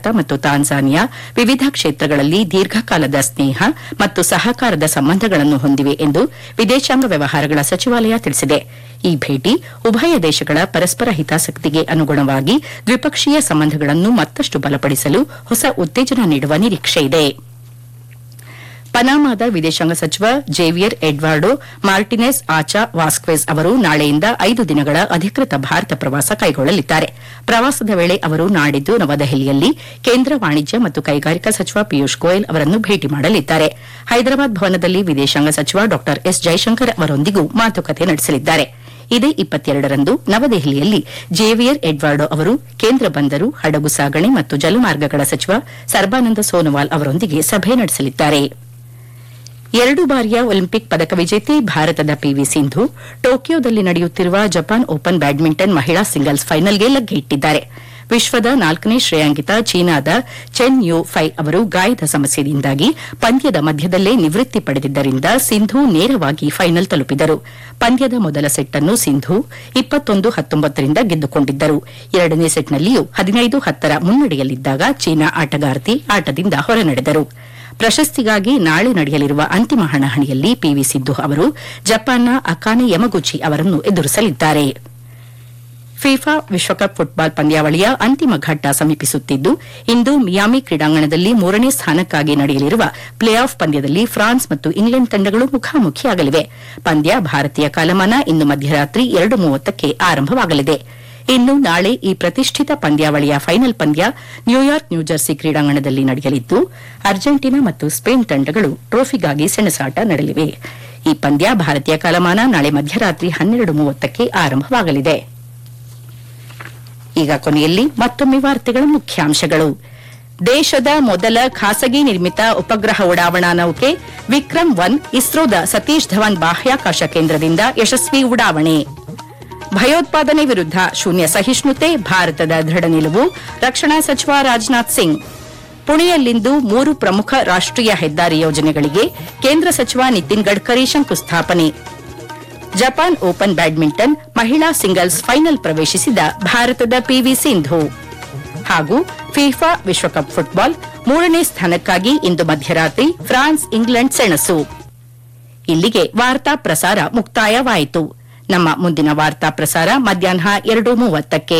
ಭಾರತ ಮತ್ತು ತಾನ್ಜಾನಿಯಾ ವಿವಿಧ ಕ್ಷೇತ್ರಗಳಲ್ಲಿ ದೀರ್ಘಕಾಲದ ಸ್ನೇಹ ಮತ್ತು ಸಹಕಾರದ ಸಂಬಂಧಗಳನ್ನು ಹೊಂದಿವೆ ಎಂದು ವಿದೇಶಾಂಗ ವ್ಯವಹಾರಗಳ ಸಚಿವಾಲಯ ತಿಳಿಸಿದೆ ಈ ಭೇಟಿ ಉಭಯ ದೇಶಗಳ ಪರಸ್ಪರ ಹಿತಾಸಕ್ತಿಗೆ ಅನುಗುಣವಾಗಿ ದ್ವಿಪಕ್ಷೀಯ ಸಂಬಂಧಗಳನ್ನು ಮತ್ತಷ್ಟು ಬಲಪಡಿಸಲು ಹೊಸ ಉತ್ತೇಜನ ನೀಡುವ ನಿರೀಕ್ಷೆಯಿದೆ ಪನಾಮಾದ ವಿದೇಶಾಂಗ ಸಚಿವ Javier Eduardo Martinez Acha Vasquez ಅವರು ನಾಳೆಯಿಂದ ಐದು ದಿನಗಳ ಅಧಿಕೃತ ಭಾರತ ಪ್ರವಾಸ ಕೈಗೊಳ್ಳಲಿದ್ದಾರೆ ಪ್ರವಾಸದ ವೇಳೆ ಅವರು ನಾಡಿದ್ದು ನವದೆಹಲಿಯಲ್ಲಿ ಕೇಂದ್ರ ವಾಣಿಜ್ಯ ಮತ್ತು ಕೈಗಾರಿಕಾ ಸಚಿವ ಪಿಯೂಷ್ ಗೋಯಲ್ ಅವರನ್ನು ಭೇಟಿ ಮಾಡಲಿದ್ದಾರೆ ಹೈದರಾಬಾದ್ ಭವನದಲ್ಲಿ ವಿದೇಶಾಂಗ ಸಚಿವ ಡಾ ಎಸ್ ಜೈಶಂಕರ್ ಅವರೊಂದಿಗೂ ಮಾತುಕತೆ ನಡೆಸಲಿದ್ದಾರೆ ಇದೇ ಇಪ್ಪತ್ತೆರಡರಂದು ನವದೆಹಲಿಯಲ್ಲಿ ಜೇವಿಯರ್ ಎಡ್ವಾರ್ಡೋ ಅವರು ಕೇಂದ್ರ ಬಂದರು ಹಡಗು ಸಾಗಣೆ ಮತ್ತು ಜಲಮಾರ್ಗಗಳ ಸಚಿವ ಸರ್ಬಾನಂದ ಸೋನೋವಾಲ್ ಅವರೊಂದಿಗೆ ಸಭೆ ನಡೆಸಲಿದ್ದಾರೆ ಎರಡು ಬಾರಿಯ ಒಲಿಂಪಿಕ್ ಪದಕ ವಿಜೇತೆ ಭಾರತದ ಪಿವಿ ಸಿಂಧು ಟೋಕಿಯೋದಲ್ಲಿ ನಡೆಯುತ್ತಿರುವ ಜಪಾನ್ ಓಪನ್ ಬ್ಯಾಡ್ಮಿಂಟನ್ ಮಹಿಳಾ ಸಿಂಗಲ್ಸ್ ಫೈನಲ್ಗೆ ಲಗ್ಗೆ ಇಟ್ಟಿದ್ದಾರೆ ವಿಶ್ವದ ನಾಲ್ಕನೇ ಶ್ರೇಯಾಂಕಿತ ಚೀನಾದ ಚೆನ್ ಯು ಫೈ ಅವರು ಗಾಯದ ಸಮಸ್ಯೆಯಿಂದಾಗಿ ಪಂದ್ಯದ ಮಧ್ಯದಲ್ಲೇ ನಿವೃತ್ತಿ ಪಡೆದಿದ್ದರಿಂದ ಸಿಂಧು ನೇರವಾಗಿ ಫೈನಲ್ ತಲುಪಿದರು ಪಂದ್ಯದ ಮೊದಲ ಸೆಟ್ ಅನ್ನು ಸಿಂಧು ಇಪ್ಪತ್ತೊಂದು ಹತ್ತೊಂಬತ್ತರಿಂದ ಗೆದ್ದುಕೊಂಡಿದ್ದರು ಎರಡನೇ ಸೆಟ್ನಲ್ಲಿಯೂ ಹದಿನೈದು ಹತ್ತರ ಮುನ್ನಡೆಯಲ್ಲಿದ್ದಾಗ ಚೀನಾ ಆಟಗಾರ್ತಿ ಆಟದಿಂದ ಹೊರನಡೆದರು ಪ್ರಶಸ್ತಿಗಾಗಿ ನಾಳೆ ನಡೆಯಲಿರುವ ಅಂತಿಮ ಹಣಾಹಣಿಯಲ್ಲಿ ಪಿವಿ ಸಿಂಧು ಅವರು ಜಪಾನ್ನ ಅಕಾನೆ ಯಮಗುಚಿ ಅವರನ್ನು ಎದುರಿಸಲಿದ್ದಾರೆ ಫಿಫಾ ವಿಶ್ವಕಪ್ ಫುಟ್ಬಾಲ್ ಪಂದ್ಯಾವಳಿಯ ಅಂತಿಮ ಘಟ್ಟ ಸಮೀಪಿಸುತ್ತಿದ್ದು ಇಂದು ಮಿಯಾಮಿ ಕ್ರೀಡಾಂಗಣದಲ್ಲಿ ಮೂರನೇ ಸ್ಥಾನಕ್ಕಾಗಿ ನಡೆಯಲಿರುವ ಪ್ಲೇ ಆಫ್ ಪಂದ್ಯದಲ್ಲಿ ಫ್ರಾನ್ಸ್ ಮತ್ತು ಇಂಗ್ಲೆಂಡ್ ತಂಡಗಳು ಮುಖಾಮುಖಿಯಾಗಲಿವೆ ಪಂದ್ಯ ಭಾರತೀಯ ಕಾಲಮಾನ ಇಂದು ಮಧ್ಯರಾತ್ರಿ ಎರಡು ಮೂವತ್ತಕ್ಕೆ ಆರಂಭವಾಗಲಿದೆ ಇನ್ನು ನಾಳೆ ಈ ಪ್ರತಿಷ್ಠಿತ ಪಂದ್ಯಾವಳಿಯ ಫೈನಲ್ ಪಂದ್ಯ ನ್ಯೂಯಾರ್ಕ್ ನ್ಯೂಜೆರ್ಸಿ ಕ್ರೀಡಾಂಗಣದಲ್ಲಿ ನಡೆಯಲಿದ್ದು ಅರ್ಜೆಂಟೀನಾ ಮತ್ತು ಸ್ಪೇನ್ ತಂಡಗಳು ಟ್ರೋಫಿಗಾಗಿ ಸೆಣಸಾಟ ನಡೆಯಲಿವೆ ಈ ಪಂದ್ಯ ಭಾರತೀಯ ಕಾಲಮಾನ ನಾಳೆ ಮಧ್ಯರಾತ್ರಿ ಹನ್ನೆರಡು ಮೂವತ್ತಕ್ಕೆ ಆರಂಭವಾಗಲಿದೆ ಈಗ ಕೊನೆಯಲ್ಲಿ ಮತ್ತೊಮ್ಮೆ ವಾರ್ತೆಗಳ ಮುಖ್ಯಾಂಶಗಳು ದೇಶದ ಮೊದಲ ಖಾಸಗಿ ನಿರ್ಮಿತ ಉಪಗ್ರಹ ಉಡಾವಣಾ ನೌಕೆ ವಿಕ್ರಮ್ ಒನ್ ಇಸ್ರೋದ ಸತೀಶ್ ಧವನ್ ಬಾಹ್ಯಾಕಾಶ ಕೇಂದ್ರದಿಂದ ಯಶಸ್ವಿ ಉಡಾವಣೆ ಭಯೋತ್ಪಾದನೆ ವಿರುದ್ಧ ಶೂನ್ಯ ಸಹಿಷ್ಣುತೆ ಭಾರತದ ದೃಢ ನಿಲುವು ರಕ್ಷಣಾ ಸಚಿವ ರಾಜನಾಥ್ ಸಿಂಗ್ ಪುಣೆಯಲ್ಲಿಂದು ಮೂರು ಪ್ರಮುಖ ರಾಷ್ಟೀಯ ಹೆದ್ದಾರಿ ಯೋಜನೆಗಳಿಗೆ ಕೇಂದ್ರ ಸಚಿವ ನಿತಿನ್ ಗಡ್ಕರಿ ಶಂಕುಸ್ಥಾಪನೆ ಜಪಾನ್ ಓಪನ್ ಬ್ಯಾಡ್ಮಿಂಟನ್ ಮಹಿಳಾ ಸಿಂಗಲ್ಸ್ ಫೈನಲ್ ಪ್ರವೇಶಿಸಿದ ಭಾರತದ ಪಿವಿ ಸಿಂಧು ಹಾಗೂ ಫಿಫಾ ವಿಶ್ವಕಪ್ ಫುಟ್ಬಾಲ್ ಮೂರನೇ ಸ್ಥಾನಕ್ಕಾಗಿ ಇಂದು ಮಧ್ಯರಾತ್ರಿ ಫ್ರಾನ್ಸ್ ಇಂಗ್ಲೆಂಡ್ ಸೆಣಸು ಇಲ್ಲಿಗೆ ವಾರ್ತಾ ಪ್ರಸಾರ ಮುಕ್ತಾಯವಾಯಿತು ನಮ್ಮ ಮುಂದಿನ ವಾರ್ತಾ ಪ್ರಸಾರ ಮಧ್ಯಾಹ್ನ ಎರಡು ಮೂವತ್ತಕ್ಕೆ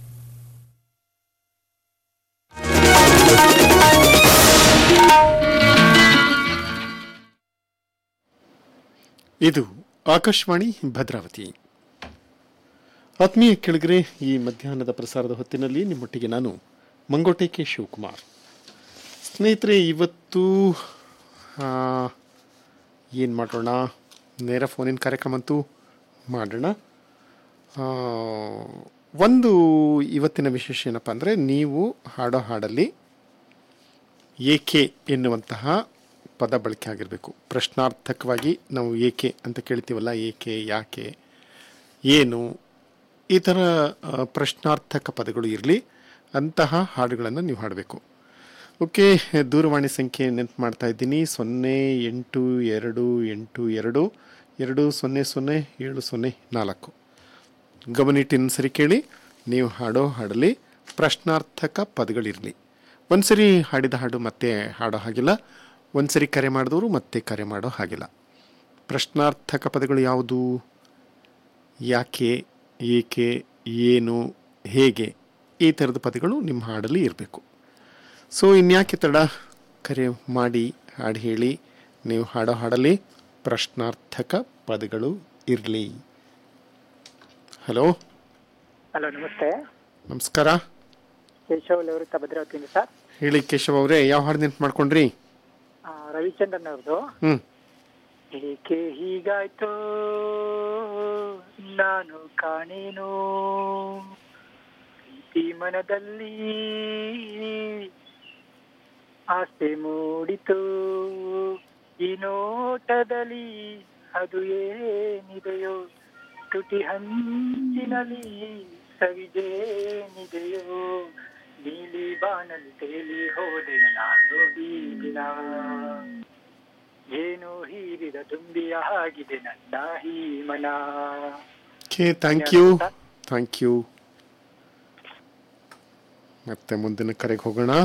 ಇದು ಆಕಾಶವಾಣಿ ಭದ್ರಾವತಿ ಆತ್ಮೀಯ ಕೆಳಗರೆ ಈ ಮಧ್ಯಾಹ್ನದ ಪ್ರಸಾರದ ಹೊತ್ತಿನಲ್ಲಿ ನಿಮ್ಮೊಟ್ಟಿಗೆ ನಾನು ಮಂಗೋಟೆ ಕೆ ಶಿವಕುಮಾರ್ ಸ್ನೇಹಿತರೆ ಇವತ್ತು ಏನು ಮಾಡೋಣ ನೇರ ಫೋನಿನ ಕಾರ್ಯಕ್ರಮ ಅಂತೂ ಮಾಡೋಣ ಆ, ಒಂದು ಇವತ್ತಿನ ವಿಶೇಷ ಏನಪ್ಪ ಅಂದರೆ ನೀವು ಹಾಡೋ ಹಾಡಲ್ಲಿ ಏಕೆ ಎನ್ನುವಂತಹ ಪದ ಬಳಕೆ ಆಗಿರಬೇಕು ಪ್ರಶ್ನಾರ್ಥಕವಾಗಿ ನಾವು ಏಕೆ ಅಂತ ಕೇಳ್ತೀವಲ್ಲ ಏಕೆ ಯಾಕೆ ಏನು ಈ ಥರ ಆ, ಪ್ರಶ್ನಾರ್ಥಕ ಪದಗಳು ಇರಲಿ ಅಂತಹ ಹಾಡುಗಳನ್ನು ನೀವು ಹಾಡಬೇಕು ಓಕೆ ದೂರವಾಣಿ ಸಂಖ್ಯೆ ನೆನಪು ಮಾಡ್ತಾ ಇದ್ದೀನಿ ಸೊನ್ನೆ ಎಂಟು ಎರಡು ಎಂಟು ಎರಡು ಎರಡು ಸೊನ್ನೆ ಸೊನ್ನೆ ಏಳು ಸೊನ್ನೆ ನಾಲ್ಕು ಗಮನಿಟ್ಟಿನ ಸರಿ ಕೇಳಿ ನೀವು ಹಾಡೋ ಹಾಡಲಿ ಪ್ರಶ್ನಾರ್ಥಕ ಪದಗಳಿರಲಿ ಒಂದ್ಸರಿ ಹಾಡಿದ ಹಾಡು ಮತ್ತೆ ಹಾಡೋ ಹಾಗಿಲ್ಲ ಒಂದ್ಸರಿ ಕರೆ ಮಾಡಿದವರು ಮತ್ತೆ ಕರೆ ಮಾಡೋ ಹಾಗಿಲ್ಲ ಪ್ರಶ್ನಾರ್ಥಕ ಪದಗಳು ಯಾವುದು ಯಾಕೆ ಏಕೆ ಏನು ಹೇಗೆ ಈ ಥರದ ಪದಗಳು ನಿಮ್ಮ ಹಾಡಲ್ಲಿ ಇರಬೇಕು ಸೊ ಇನ್ಯಾಕೆ ತಡ ಕರೆ ಮಾಡಿ ಹಾಡು ಹೇಳಿ ನೀವು ಹಾಡೋ ಹಾಡಲ್ಲಿ ಪ್ರಶ್ನಾರ್ಥಕ ಪದಗಳು ಇರಲಿ ಹಲೋ ಹಲೋ ನಮಸ್ತೆ ನಮಸ್ಕಾರ ಕೇಶವ್ ನಿವೃತ್ತ ಭದ್ರಾವತಿಯಿಂದ ಸರ್ ಹೇಳಿ ಕೇಶವ್ ಅವರೇ ಯಾವ ಹಾಡು ನೆನ್ಪು ಮಾಡ್ಕೊಂಡ್ರಿ ಆ, ರವಿಚಂದ್ರನ್ ಅವ್ರದ್ದು ಹ್ಞೂ ಏಕೆ ಹೀಗಾಯ್ತೋ ನಾನು ಕಾಣೇನು ಪ್ರೀತಿ ಮನದಲ್ಲಿ ಆಸೆ ಮೂಡಿತು ಈ ನೋಟದಲ್ಲಿ ಅದು ಏನಿದೆಯೋ ತುಟಿ ಹಂಚಿನಲ್ಲಿ ಸವಿಜೇನಿದೆಯೋ ನೀಲಿ ಬಾನಲ್ಲಿ ತೇಲಿ ಹೋದೆ ನಾನು ಈ ದಿನ ಏನು ಹೀರಿದ ತುಂಬಿಯ ಆಗಿದೆ ನನ್ನ ಈ ಮನ okay thank you thank you ಮತ್ತೆ ಮುಂದಿನ ಕರೆಗೆ ಹೋಗೋಣ